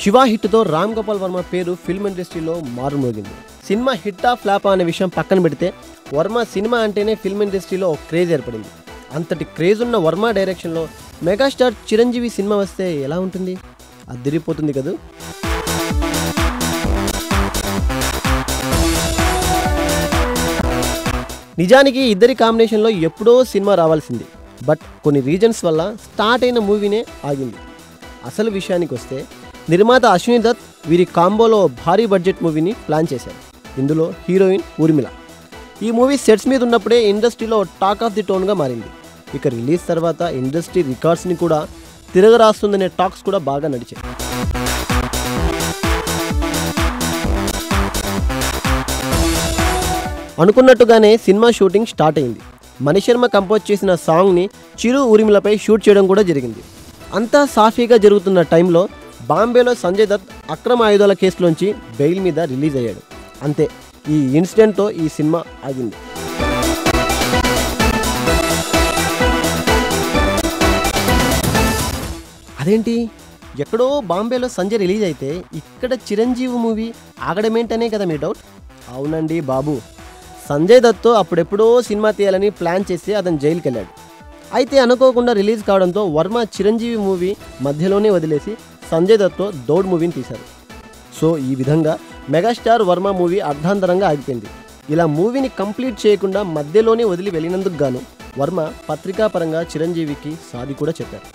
శివ హిట్తో రామ్ గోపాల్ వర్మ పేరు ఫిల్మ్ ఇండస్ట్రీలో మారుమోగింది సినిమా హిట్టా ఫ్లాపా అనే విషయం పక్కన పెడితే వర్మ సినిమా అంటేనే ఫిల్మ్ ఇండస్ట్రీలో ఒక క్రేజ్ ఏర్పడింది అంతటి క్రేజ్ ఉన్న వర్మ డైరెక్షన్లో మెగాస్టార్ చిరంజీవి సినిమా వస్తే ఎలా ఉంటుంది అదిరిపోతుంది కదూ నిజానికి ఇద్దరి కాంబినేషన్లో ఎప్పుడో సినిమా రావాల్సింది బట్ కొన్ని రీజన్స్ వల్ల స్టార్ట్ అయిన మూవీనే ఆగింది అసలు విషయానికి వస్తే నిర్మాత అశ్విని దత్ వీరి కాంబోలో భారీ బడ్జెట్ మూవీని ప్లాన్ చేశారు ఇందులో హీరోయిన్ ఊర్మిళ ఈ మూవీ సెట్స్ మీద ఉన్నప్పుడే ఇండస్ట్రీలో టాక్ ఆఫ్ ది టోన్గా మారింది ఇక రిలీజ్ తర్వాత ఇండస్ట్రీ రికార్డ్స్ని కూడా తిరగరాస్తుందనే టాక్స్ కూడా బాగా నడిచాయి అనుకున్నట్టుగానే సినిమా షూటింగ్ స్టార్ట్ అయింది మణిశర్మ కంపోజ్ చేసిన సాంగ్ని చిరు ఊరిమిలపై షూట్ చేయడం కూడా జరిగింది అంతా సాఫీగా జరుగుతున్న టైంలో బాంబేలో సంజయ్ దత్ అక్రమ ఆయుధాల కేసులోంచి బెయిల్ మీద రిలీజ్ అయ్యాడు అంతే ఈ ఇన్సిడెంట్తో ఈ సినిమా ఆగింది అదేంటి ఎక్కడో బాంబేలో సంజయ్ రిలీజ్ అయితే ఇక్కడ చిరంజీవి మూవీ ఆగడమేంటనే కదా మీ డౌట్ అవునండి బాబు సంజయ్ దత్తో అప్పుడెప్పుడో సినిమా తీయాలని ప్లాన్ చేసి అతను జైలుకి వెళ్ళాడు అయితే అనుకోకుండా రిలీజ్ కావడంతో వర్మ చిరంజీవి మూవీ మధ్యలోనే వదిలేసి సంజయ్ దత్తో దౌడ్ మూవీని తీశారు సో ఈ విధంగా మెగాస్టార్ వర్మ మూవీ అర్ధాంతరంగా ఆగిపోయింది ఇలా మూవీని కంప్లీట్ చేయకుండా మధ్యలోనే వదిలి వెళ్ళినందుకు గాను వర్మ పత్రికాపరంగా చిరంజీవికి సాది కూడా చెప్పారు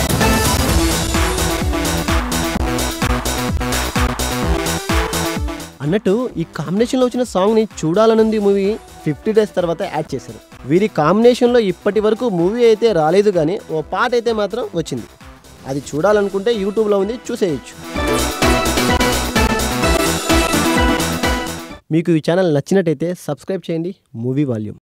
అన్నట్టు ఈ కాంబినేషన్లో వచ్చిన సాంగ్ని చూడాలనుంది మూవీ ఫిఫ్టీ డేస్ తర్వాత యాడ్ చేశారు వీరి కాంబినేషన్లో ఇప్పటి వరకు మూవీ అయితే రాలేదు కానీ ఓ పాట అయితే మాత్రం వచ్చింది అది చూడాలనుకుంటే యూట్యూబ్లో ఉంది చూసేయచ్చు మీకు ఈ ఛానల్ నచ్చినట్టయితే సబ్స్క్రైబ్ చేయండి మూవీ వాల్యూమ్